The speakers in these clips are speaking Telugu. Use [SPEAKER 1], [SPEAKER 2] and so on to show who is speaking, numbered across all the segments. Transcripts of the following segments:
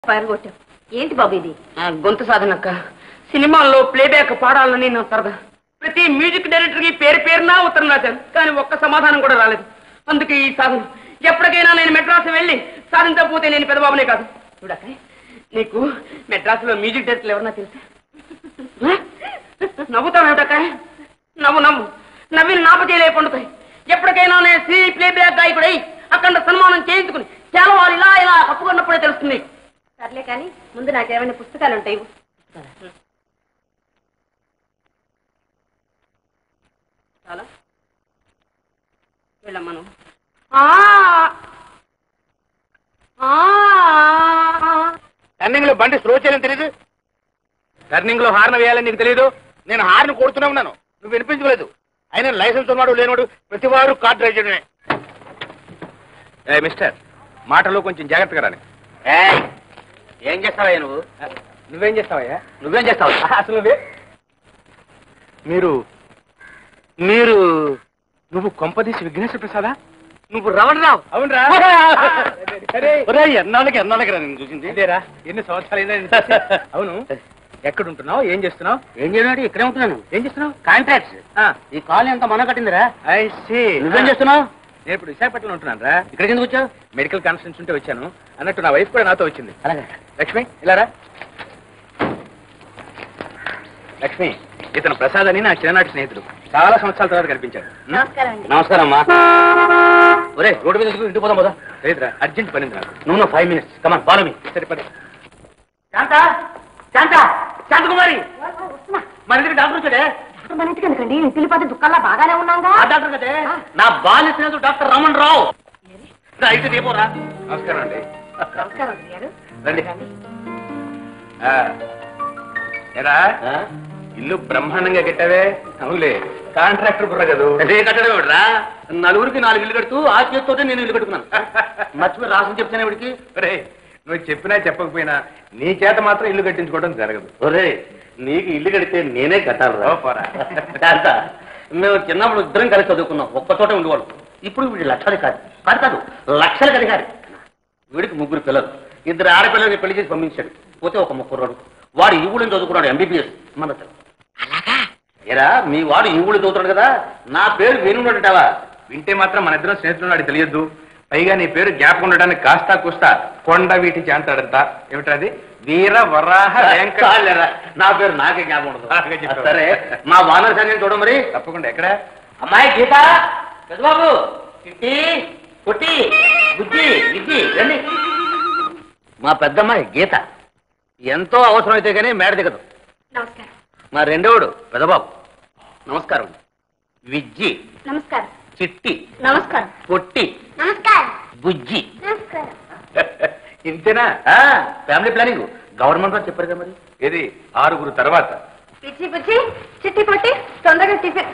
[SPEAKER 1] ఫైర్ కొట్టావు ఏంటి బాబు ఇది
[SPEAKER 2] ఆ, గొంతు సాధనక్క సినిమాల్లో ప్లేబ్యాక్ పాడాలని నా సరదా ప్రతి మ్యూజిక్ డైరెక్టర్ కి పేరు పేరునా ఉత్తరం రాశాను కానీ ఒక్క సమాధానం కూడా రాలేదు అందుకే ఈ సాధన ఎప్పటికైనా నేను మెడ్రాస్ వెళ్ళి సాధించకపోతే నేను పెద్దబాబునే కాదు చూడక్క నీకు మెడ్రాస్ లో మ్యూజిక్ డైరెక్టర్ ఎవరన్నా తెలుసా ఆ? నవ్వుతావేమిటక్క నవ్వు నవ్వు నవ్వి నాపచేయలే పండుతాయి ఎప్పటికైనా నేను శ్రీ ప్లేబ్యాక్ గాయకుడై అక్కడ సన్మానం చేయించుకుని చాలా వాళ్ళు ఇలా ఇలా కప్పుకున్నప్పుడే తెలుస్తుంది
[SPEAKER 1] సర్లే కానీ ముందు నాకేమైనా పుస్తకాలు ఉంటాయి
[SPEAKER 2] చాలా వెళ్ళమ్మను
[SPEAKER 3] టర్నింగ్ లో బండి స్లో చేయాలని తెలియదు టర్నింగ్ లో హార్న్ వేయాలని నీకు తెలియదు నేను హార్న్ కొడుతూనే ఉన్నాను నువ్వు వినిపించలేదు అయినా లైసెన్స్ ఉన్నవాడు లేనివాడు ప్రతివాడు కార్ డ్రైవ్ చేయడమే ఏ మిస్టర్ మాటలో కొంచెం జాగ్రత్తగా రాని ఏం చేస్తావయ్యా నువ్వు నువ్వేం చేస్తావయ్యా నువ్వేం చేస్తావు అసలు నువ్వే మీరు మీరు నువ్వు కొంపదీసి విఘ్నేశ్వర ప్రసాదా
[SPEAKER 2] నువ్వు రవణరావు
[SPEAKER 3] అవునరా ఎన్నాళ్ళకి ఎన్నాళ్ళకి రా నేను చూసింది ఇదేరా ఎన్ని సంవత్సరాలు అవును ఎక్కడుంటున్నావు ఏం చేస్తున్నావు
[SPEAKER 2] ఏం చేయడానికి ఇక్కడే ఉంటున్నాను
[SPEAKER 3] ఏం చేస్తున్నావు
[SPEAKER 2] కాంట్రాక్ట్స్ ఈ కాలనీ అంతా మన కట్టిందిరా
[SPEAKER 3] ఐ సీ
[SPEAKER 2] నువ్వేం చేస్తున్నావు
[SPEAKER 3] నేను ఇప్పుడు విశాఖపట్నంలో ఉంటున్నాను రా
[SPEAKER 2] ఇక్కడికి ఎందుకు వచ్చావు
[SPEAKER 3] మెడికల్ కాన్ఫరెన్స్ ఉంటే వచ్చాను అన్నట్టు నా వైఫ్ కూడా నాతో వచ్చింది
[SPEAKER 2] అలాగే
[SPEAKER 3] లక్ష్మి ఇలా రా లక్ష్మి ఇతను ప్రసాద్ అని నా చిన్ననాటి స్నేహితుడు చాలా సంవత్సరాల తర్వాత కనిపించాడు ఉం?
[SPEAKER 1] నమస్కారం అండి
[SPEAKER 2] నమస్కారం అమ్మా ఒరే రోడ్డు మీద ఎందుకు ఇంటికి పోదాం పోదా
[SPEAKER 3] లేదురా అర్జెంట్ పనింది నాకు
[SPEAKER 2] నువ్వు five minutes come on follow me
[SPEAKER 3] సరే పని
[SPEAKER 2] శాంత శాంత శాంతకుమారి మన ఇంటికి డాక్టర్ వచ్చాడే
[SPEAKER 1] మన ఇంటికి ఎందుకండి పిలిపోతే దుఃఖాల్లో బాగానే ఉన్నాగా
[SPEAKER 2] ఆ డాక్టర్ కదే నా బాల్య స్నేహితుడు డాక్టర్ రమణ్ రావు రా, ఇటు రేపోరా
[SPEAKER 3] నమస్కారం అండి
[SPEAKER 1] నమస్కారం అండి గారు
[SPEAKER 3] రండి ఆ, ఏరా ఇల్లు బ్రహ్మాండంగా కట్టావే అవులే కాంట్రాక్టర్ బుర్ర కదూ
[SPEAKER 2] అదే కట్టడం రా నలుగురికి నాలుగు ఇల్లు కడుతూ ఆ చేతితోటే నేను ఇల్లు కట్టుకున్నాను మర్చిపోయి రాసం చెప్తాను ఇవిడికి
[SPEAKER 3] ఒరేయ్, నువ్వు చెప్పినా చెప్పకపోయినా నీ చేత మాత్రం ఇల్లు కట్టించుకోవడం జరగదు
[SPEAKER 2] ఒరే నీకు ఇల్లు కడితే నేనే కట్టాలి
[SPEAKER 3] ఓ, పోరా.
[SPEAKER 2] శాంత మేము చిన్నప్పుడు ఇద్దరం కలిసి చదువుకున్నాం ఒక్క చోట ఉండేవాడు ఇప్పుడు వీడి లక్షలు కాదు కాదు కాదు లక్షలు కడిగారు వీడికి ముగ్గురు పిల్లలు ఇద్దరు ఆడపిల్లల్ని పెళ్లి చేసి పంపించాడు పోతే ఒక ముక్కురాడు వాడు ఈ ఊళ్ళో చదువుకున్నాడు ఎంబీబీఎస్ మన ఎరా మీ వాడు ఈ ఊళ్ళో చదువుతున్నాడు కదా నా పేరు వేణున్నాడంటావా
[SPEAKER 3] వింటే మాత్రం మన ఇద్దరం స్నేహితులు వాడికి తెలియద్దు పైగా నీ పేరు జ్ఞాపకం ఉండడానికి కాస్తా కూస్తా కొండ వీటి చాంతాడంత ఏమిటది వీర వరాహ వెంకట
[SPEAKER 2] చాలేరా, నా పేరు నాకే జ్ఞాపకం
[SPEAKER 3] బాగా
[SPEAKER 2] ఉండదు
[SPEAKER 3] చెప్పావు.
[SPEAKER 2] సరే మా వానర్ సైన్యం చూడ మరి
[SPEAKER 3] తప్పకుండా ఎక్కడ
[SPEAKER 2] అమ్మాయి గీత పెద్దబాబు చిట్టి పుట్టి బుద్ధి విద్ది రండి మా పెద్దమ్మాయి గీత ఎంతో అవసరమైతే కానీ మేడ దిగదు
[SPEAKER 1] నమస్కారం
[SPEAKER 2] మా రెండోడు పెద్దబాబు నమస్కారం విజ్జి
[SPEAKER 1] నమస్కారం
[SPEAKER 2] చిట్టి
[SPEAKER 1] నమస్కారం
[SPEAKER 2] పొట్టి
[SPEAKER 1] నమస్కారం
[SPEAKER 2] బుజ్జి
[SPEAKER 1] నమస్కారం
[SPEAKER 3] ఇంతేనా
[SPEAKER 2] ఆ, ఫ్యామిలీ ప్లానింగ్ గవర్నమెంట్ వారు చెప్పారు కదా మరి
[SPEAKER 3] ఇది ఆరుగురు తర్వాత
[SPEAKER 1] పిచ్చి పిచ్చి చిట్టి పొట్టి తొందరగా టిఫిన్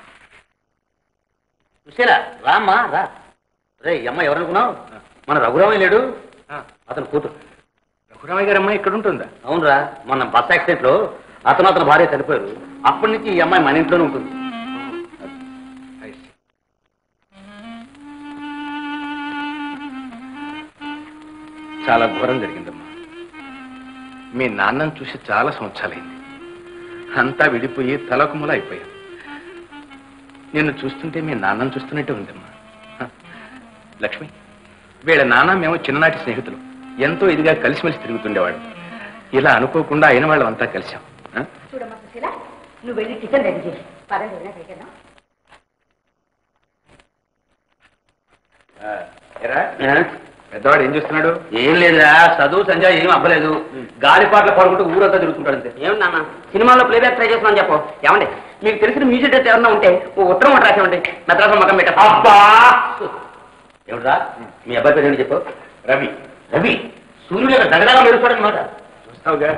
[SPEAKER 2] సుశీల రామ్మా రా రే ఈ అమ్మ ఎవరనుకున్నావు మన రఘురామయ్య లేడు
[SPEAKER 3] ఆ,
[SPEAKER 2] అతను కూతురు
[SPEAKER 3] రఘురామయ్య గారి అమ్మాయి ఇక్కడ ఉంటుందా
[SPEAKER 2] అవునరా మొన్న బస్ యాక్సిడెంట్ లో అతను అతను భార్య చనిపోయారు అప్పటి నుంచి ఈ అమ్మాయి మన ఇంట్లోనే ఉంటుంది
[SPEAKER 3] I see. చాలా ఘోరం జరిగిందమ్మా మీ నాన్నను చూసి చాలా సంవత్సరాలైంది అంతా విడిపోయి తలకుముల అయిపోయాం నిన్ను చూస్తుంటే మీ నాన్నను చూస్తున్నట్టే ఉందమ్మా హ. లక్ష్మి వీళ్ళ నాన్న మేము చిన్ననాటి స్నేహితులు ఎంతో ఇదిగా కలిసిమెలిసి తిరుగుతుండేవాడు ఇలా అనుకోకుండా అయిన వాళ్ళం అంతా కలిసాం హ?
[SPEAKER 1] చూడమ్మా సుశీల నువ్వు వెళ్ళి టిఫిన్ రెడీ చేయి పదండి వదినా కలిగేద్దాం.
[SPEAKER 3] ఎరా పెద్దవాడు ఏం చూస్తున్నాడు
[SPEAKER 2] ఏం లేదురా చదువు సంజయ్ ఏం అవ్వలేదు గాలిపాట్ల పడుకుంటూ ఊరంతా తిరుగుతుంటాడు అంతే ఏం నాన్న సినిమాలో ప్లేబ్యాక్ ట్రై చేస్తున్నాను చెప్పు ఏమండి మీకు తెలిసిన మ్యూజిక్ డైరెక్టర్ ఏమన్నా ఉంటే ఓ ఉత్తరం ఒకటి రాసేవండి మెద్రాసం మకం పెట్ట అబ్బా ఏమిట్రా మీ అబ్బాయి పేరు ఏంటి చెప్పు
[SPEAKER 3] రవి
[SPEAKER 2] రవి సూర్యుడు యొక్క దగదగా మెరుస్తాడు అనమాట
[SPEAKER 3] చూస్తావుగా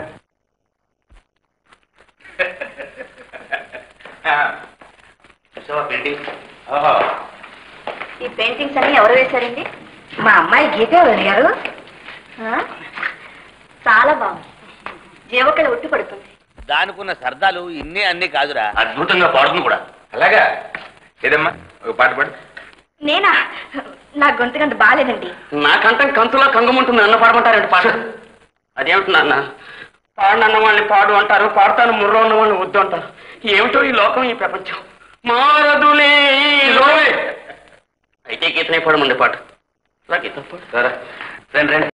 [SPEAKER 3] ఓహో
[SPEAKER 1] ఈ పెయింటింగ్స్ అన్ని ఎవరు వేశారండి మా అమ్మాయి గీతే గారు చాలా బాగుంది జీవకళ ఉట్టి పడుతుంది
[SPEAKER 2] దానికున్న సరదాలు ఇన్ని అన్ని కాదురా అద్భుతంగా పాడుతుంది కూడా
[SPEAKER 3] అలాగా ఏదమ్మా ఒక పాట పాడు
[SPEAKER 1] నేనా నా గొంతుకంత బాగాలేదండి
[SPEAKER 2] నా కంఠం కంతులో కంగముంటుంది అన్న పాడమంటారండి పాట అదేమిటి నాన్న పాడనన్న వాళ్ళని పాడు అంటారు పాడతాను ముర్రో అన్న వాళ్ళని వద్దు అంటారు ఏమిటో ఈ లోకం ఈ ప్రపంచం మారదులే ఈ లోకం. అయితే గీతనే పాడమండి పాట రా గీత పాడు.
[SPEAKER 3] సరే రండి రండి